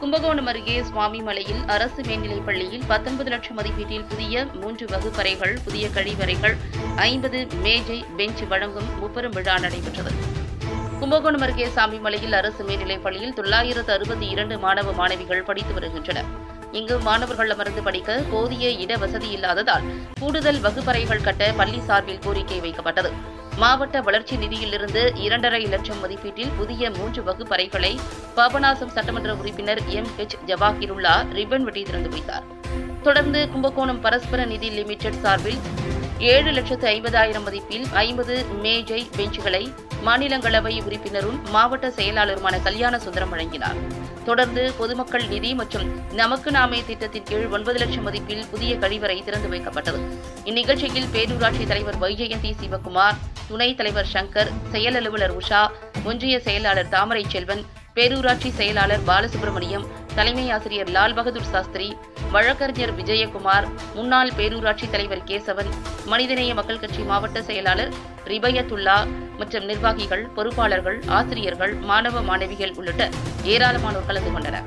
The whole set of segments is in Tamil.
கும்பகோணம் அருகே சுவாமிமலையில் அரசு மேல்நிலைப் பள்ளியில் பத்தொன்பது லட்சம் மதிப்பீட்டில் புதிய மூன்று வகுப்பறைகள் புதிய கழிவறைகள் ஐம்பது மேஜை பெஞ்ச் வழங்கும் முப்பெரும் விழா நடைபெற்றது கும்பகோணம் அருகே சாமிமலையில் அரசு மேல்நிலைப் பள்ளியில் தொள்ளாயிரத்து அறுபத்தி இரண்டு மாணவ மாணவிகள் படித்து வருகின்றனர் இங்கு மாணவர்கள் அமர்ந்து படிக்க போதிய இட வசதி இல்லாததால் கூடுதல் வகுப்பறைகள் கட்ட பள்ளி சார்பில் கோரிக்கை வைக்கப்பட்டது மாவட்ட வளர்ச்சி நிதியிலிருந்து இரண்டரை லட்சம் மதிப்பீட்டில் புதிய மூன்று வகுப்பறைகளை பாபநாசம் சட்டமன்ற உறுப்பினர் எம் எச் ஜவாஹிருல்லா ரிப்பன் வெட்டி திறந்து வைத்தார் தொடர்ந்து கும்பகோணம் பரஸ்பர நிதி லிமிடெட் சார்பில் ஏழு லட்சத்து ஐம்பதாயிரம் மதிப்பில் ஐம்பது மேஜை பெஞ்சுகளை மாநிலங்களவை உறுப்பினரும் மாவட்ட செயலாளருமான கல்யாண சுந்தரம் வழங்கினார் தொடர்ந்து பொதுமக்கள் நிதி மற்றும் நமக்கு நாமே திட்டத்தின் கீழ் ஒன்பது லட்சம் மதிப்பில் புதிய கழிவறை திறந்து வைக்கப்பட்டது இந்நிகழ்ச்சியில் பேரூராட்சி தலைவர் வைஜெயந்தி சிவகுமார் துணைத் தலைவர் சங்கர் செயல் அலுவலர் உஷா ஒன்றிய செயலாளர் தாமரை செல்வன் பேரூராட்சி செயலாளர் பாலசுப்ரமணியம் தலைமை ஆசிரியர் லால் பகதூர் சாஸ்திரி வழக்கறிஞர் விஜயகுமார் முன்னாள் பேரூராட்சி தலைவர் கேசவன் மனிதநேய மக்கள் கட்சி மாவட்ட செயலாளர் ரிபயத்துல்லா மற்றும் நிர்வாகிகள் பொறுப்பாளர்கள் ஆசிரியர்கள் மாணவ மாணவிகள் உள்ளிட்ட ஏராளமானோர் கலந்து கொண்டனர்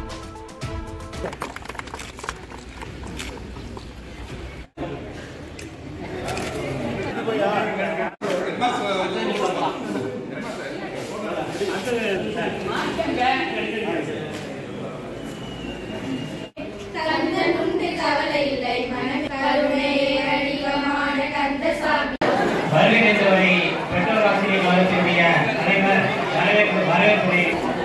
கந்தனுண்டு கவலை இல்லை மனக்கருணையே வடிவமான கந்தசாமி வருகிறவரை பெற்றோர் ஆசிரியர் மதத்தினுடைய தலைவர் வரவேற்பு வரவேற்புரை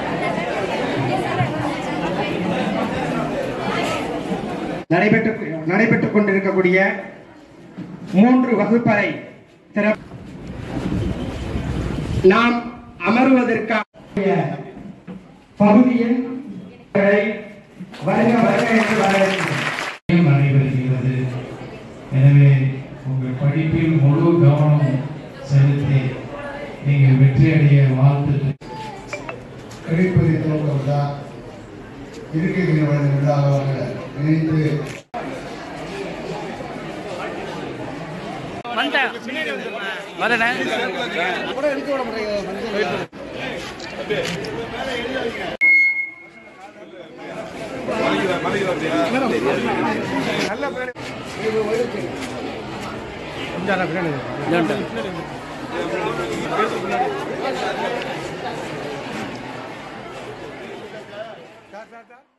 நடைபெற்று நடைபெற்றுக் கொண்டிருக்கக்கூடிய மூன்று வகுப்பறை திறப் நாம் அமர்வதற்காக பகுதியின் வருக வருக என்று வரவேற்கிறோம் நடைபெறுகிறது எனவே உங்கள் படிப்பில் முழு கவனம் செலுத்தி நீங்கள் வெற்றியடைய வாழ்த்து கழிப்பதை துவக்க விழா இருக்கைகளை வழங்கும் விழாவாக இணைந்து சார் சார் சார்